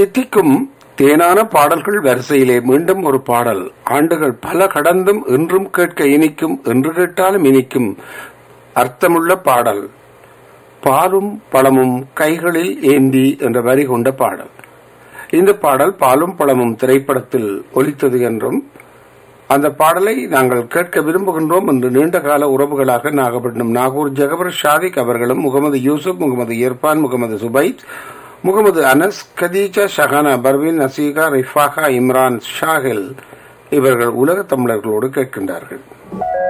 தித்திக்கும் தேனான பாடல்கள் வரிசையிலே மீண்டும் ஒரு பாடல் ஆண்டுகள் பல கடந்தும் இன்றும் கேட்க இனிக்கும் என்று கேட்டாலும் இனிக்கும் அர்த்தமுள்ள பாடல் பாலும் பழமும் கைகளில் ஏந்தி என்ற வரி கொண்ட பாடல் இந்த பாடல் பாலும் பழமும் திரைப்படத்தில் ஒலித்தது என்றும் அந்த பாடலை நாங்கள் கேட்க விரும்புகின்றோம் என்று நீண்ட கால உறவுகளாக நாகப்பட்டினம் நாகூர் ஜகபர் ஷாதிக் அவர்களும் முகமது யூசுப் முகமது இர்பான் முகமது சுபைத் முகமது அனஸ் கதீஜா ஷஹானா பர்வீன் நசீகா ரிஃபாகா இம்ரான் ஷாஹில் இவர்கள் உலக தமிழர்களோடு கேட்கின்றார்கள்